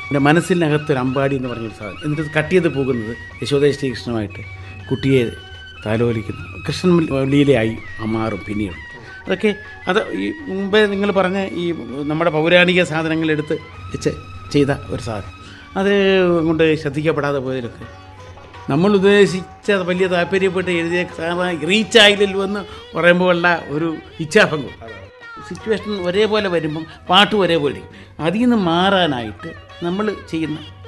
എൻ്റെ മനസ്സിനകത്തൊരു അമ്പാടി എന്ന് പറഞ്ഞൊരു സാധനം എന്നിട്ട് കട്ട് ചെയ്ത് പോകുന്നത് യശോദ ശ്രീകൃഷ്ണനുമായിട്ട് കുട്ടിയെ താലോലിക്കുന്നു കൃഷ്ണൻ ലീലയായി മാറും പിന്നീട് അതൊക്കെ അത് ഈ മുമ്പേ നിങ്ങൾ പറഞ്ഞ ഈ നമ്മുടെ പൗരാണിക സാധനങ്ങളെടുത്ത് വെച്ച് ചെയ്ത ഒരു സാധനം അത് കൊണ്ട് ശ്രദ്ധിക്കപ്പെടാതെ പോയതിലൊക്കെ നമ്മൾ ഉദ്ദേശിച്ച വലിയ താല്പര്യപ്പെട്ട് എഴുതിയ സാധനം റീച്ച് ആയില്ലല്ലോ എന്ന് പറയുമ്പോൾ ഉള്ള ഒരു ഇച്ഛാഭംഗം സിറ്റുവേഷൻ ഒരേപോലെ വരുമ്പം പാട്ട് ഒരേപോലെ അതിൽ നിന്ന് മാറാനായിട്ട് നമ്മൾ ചെയ്യുന്ന